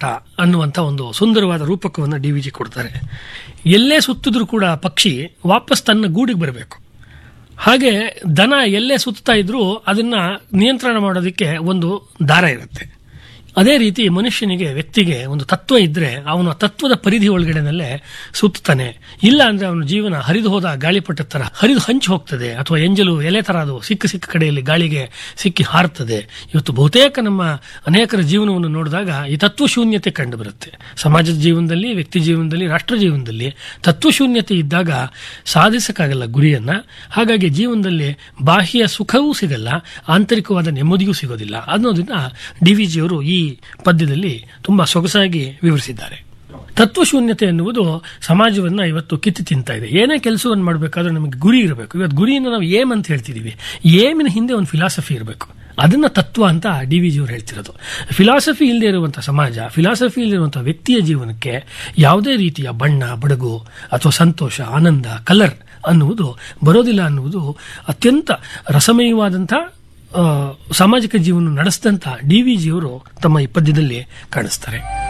ನೋಟ ಅನ್ನುವಂಥ ಒಂದು ಸುಂದರವಾದ ರೂಪಕವನ್ನು ಡಿ ವಿಜಿ ಕೊಡ್ತಾರೆ ಎಲ್ಲೇ ಸುತ್ತಿದ್ರೂ ಕೂಡ ಪಕ್ಷಿ ವಾಪಸ್ ತನ್ನ ಗೂಡಿಗೆ ಬರಬೇಕು ಹಾಗೆ ದನ ಎಲ್ಲೇ ಸುತ್ತಾ ಇದ್ರೂ ಅದನ್ನ ನಿಯಂತ್ರಣ ಮಾಡೋದಕ್ಕೆ ಒಂದು ದಾರ ಇರುತ್ತೆ ಅದೇ ರೀತಿ ಮನುಷ್ಯನಿಗೆ ವ್ಯಕ್ತಿಗೆ ಒಂದು ತತ್ವ ಇದ್ರೆ ಅವನು ಆ ತತ್ವದ ಪರಿಧಿ ಒಳಗಡೆನಲ್ಲೇ ಸುತ್ತಾನೆ ಇಲ್ಲ ಅಂದ್ರೆ ಅವನ ಜೀವನ ಹರಿದು ಹೋದ ಗಾಳಿಪಟ ತರ ಹರಿದು ಹಂಚಿ ಹೋಗ್ತದೆ ಅಥವಾ ಎಂಜಲು ಎಲೆ ತರ ಅದು ಸಿಕ್ಕ ಸಿಕ್ಕ ಕಡೆಯಲ್ಲಿ ಗಾಳಿಗೆ ಸಿಕ್ಕಿ ಹಾರ್ತದೆ ಇವತ್ತು ಬಹುತೇಕ ನಮ್ಮ ಅನೇಕರ ಜೀವನವನ್ನು ನೋಡಿದಾಗ ಈ ತತ್ವ ಶೂನ್ಯತೆ ಕಂಡು ಬರುತ್ತೆ ಸಮಾಜದ ಜೀವನದಲ್ಲಿ ವ್ಯಕ್ತಿ ಜೀವನದಲ್ಲಿ ರಾಷ್ಟ್ರ ಜೀವನದಲ್ಲಿ ತತ್ವ ಶೂನ್ಯತೆ ಇದ್ದಾಗ ಸಾಧಿಸಕ್ಕಾಗಲ್ಲ ಗುರಿಯನ್ನ ಹಾಗಾಗಿ ಜೀವನದಲ್ಲಿ ಬಾಹ್ಯ ಸುಖವೂ ಸಿಗಲ್ಲ ಆಂತರಿಕವಾದ ನೆಮ್ಮದಿಯೂ ಸಿಗೋದಿಲ್ಲ ಅನ್ನೋದನ್ನ ಡಿ ವಿ ಜಿಯವರು ಈ ಪದ್ಯದಲ್ಲಿ ತುಂಬಾ ಸೊಗಸಾಗಿ ವಿವರಿಸಿದ್ದಾರೆ ತತ್ವಶೂನ್ಯತೆ ಎನ್ನುವುದು ಸಮಾಜವನ್ನ ಇವತ್ತು ಕಿತ್ತು ತಿಂತಾ ಇದೆ ಏನೇ ಕೆಲಸವನ್ನು ಮಾಡಬೇಕಾದ್ರೆ ನಮಗೆ ಗುರಿ ಇರಬೇಕು ಇವತ್ತು ಗುರಿಯನ್ನು ನಾವು ಏಮ್ ಅಂತ ಹೇಳ್ತಿದೀವಿ ಏಮಿನ ಹಿಂದೆ ಒಂದು ಫಿಲಾಸಫಿ ಇರಬೇಕು ಅದನ್ನ ತತ್ವ ಅಂತ ಡಿ ವಿ ಜಿಯವರು ಹೇಳ್ತಿರೋದು ಫಿಲಾಸಫಿ ಇಲ್ಲದೆ ಇರುವಂತಹ ಸಮಾಜ ಫಿಲಾಸಫಿ ಇಲ್ಲಿರುವಂತಹ ವ್ಯಕ್ತಿಯ ಜೀವನಕ್ಕೆ ಯಾವುದೇ ರೀತಿಯ ಬಣ್ಣ ಬಡಗು ಅಥವಾ ಸಂತೋಷ ಆನಂದ ಕಲರ್ ಅನ್ನುವುದು ಬರೋದಿಲ್ಲ ಅನ್ನುವುದು ಅತ್ಯಂತ ರಸಮಯವಾದಂಥ ಆ, ಸಾಮಾಜಿಕ ಜೀವನ ನಡೆಸಿದಂಥ ಡಿ ವಿ ಜಿಯವರು ತಮ್ಮ ಈ ಪದ್ಯದಲ್ಲಿ ಕಾಣಿಸ್ತಾರೆ